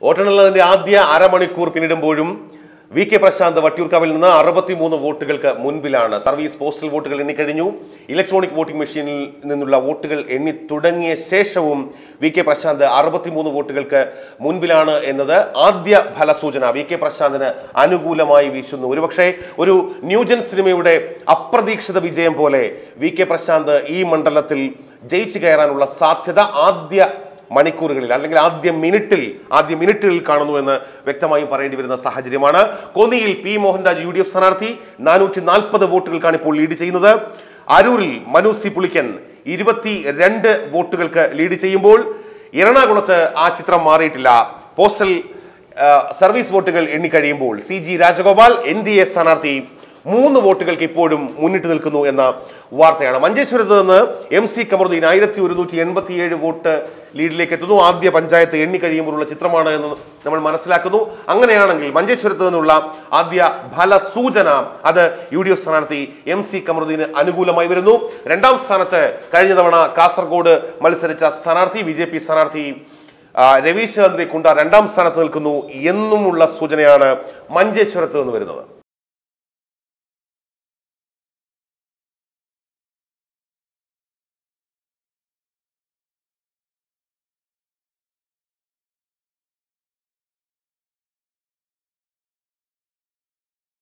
വോട്ടെണ്ണലിന്റെ ആദ്യ അരമണിക്കൂർ പിന്നിടുമ്പോഴും V K Prashant വട്ടിയൂർക്കാവിൽ നിന്ന് അറുപത്തിമൂന്ന് വോട്ടുകൾക്ക് മുൻപിലാണ് സർവീസ് പോസ്റ്റൽ വോട്ടുകൾ എണ്ണിക്കഴിഞ്ഞു ഇലക്ട്രോണിക് വോട്ടിംഗ് മെഷീനിൽ നിന്നുള്ള വോട്ടുകൾ എണ്ണി തുടങ്ങിയ ശേഷവും വി കെ പ്രശാന്ത് അറുപത്തിമൂന്ന് വോട്ടുകൾക്ക് മുൻപിലാണ് എന്നത് ആദ്യ ഫലസൂചന വി കെ പ്രശാന്തിന് അനുകൂലമായി വീശുന്നു ഒരുപക്ഷെ ഒരു ന്യൂജൻ സിനിമയുടെ അപ്രതീക്ഷിത വിജയം പോലെ വി കെ പ്രശാന്ത് ഈ മണ്ഡലത്തിൽ ജയിച്ചു കയറാനുള്ള സാധ്യത ആദ്യ മണിക്കൂറുകളിൽ അല്ലെങ്കിൽ ആദ്യ മിനിറ്റിൽ ആദ്യ മിനിറ്റുകളിൽ കാണുന്നു എന്ന് വ്യക്തമായും പറയേണ്ടി വരുന്ന സാഹചര്യമാണ് കോന്നിയിൽ P Mohanraj U D F സ്ഥാനാർത്ഥി നാനൂറ്റി നാൽപ്പത് വോട്ടുകൾക്കാണ് ഇപ്പോൾ ലീഡ് ചെയ്യുന്നത് അരൂരിൽ മനു സി പുളിക്കൻ ഇരുപത്തി രണ്ട് വോട്ടുകൾക്ക് ലീഡ് ചെയ്യുമ്പോൾ എറണാകുളത്ത് ആ ചിത്രം മാറിയിട്ടില്ല പോസ്റ്റൽ ആ, സർവീസ് വോട്ടുകൾ എണ്ണിക്കഴിയുമ്പോൾ C G Rajagopal N D A സ്ഥാനാർത്ഥി മൂന്ന് വോട്ടുകൾക്ക് ഇപ്പോഴും മുന്നിട്ട് നിൽക്കുന്നു എന്ന വാർത്തയാണ് മഞ്ചേശ്വരത്ത് നിന്ന് എം സി കമറുദ്ദീൻ ആയിരത്തി ഒരുന്നൂറ്റി എൺപത്തിയേഴ് വോട്ട് ലീഡിലേക്ക് എത്തുന്നു ആദ്യ പഞ്ചായത്ത് എണ്ണിക്കഴിയുമ്പോഴുള്ള ചിത്രമാണ് എന്ന് നമ്മൾ മനസ്സിലാക്കുന്നു അങ്ങനെയാണെങ്കിൽ മഞ്ചേശ്വരത്ത് നിന്നുള്ള ആദ്യ ഫലസൂചന അത് യു ഡി എഫ് സ്ഥാനാർത്ഥി എം സി കമറുദ്ദീന് അനുകൂലമായി വരുന്നു രണ്ടാം സ്ഥാനത്ത് കഴിഞ്ഞ തവണ കാസർഗോഡ് മത്സരിച്ച സ്ഥാനാർത്ഥി ബി ജെ പി സ്ഥാനാർത്ഥി ആ, രവീശ് ചന്ദ്രി കുണ്ട രണ്ടാം സ്ഥാനത്ത് നിൽക്കുന്നു എന്നുമുള്ള സൂചനയാണ് മഞ്ചേശ്വരത്ത് നിന്ന് വരുന്നത്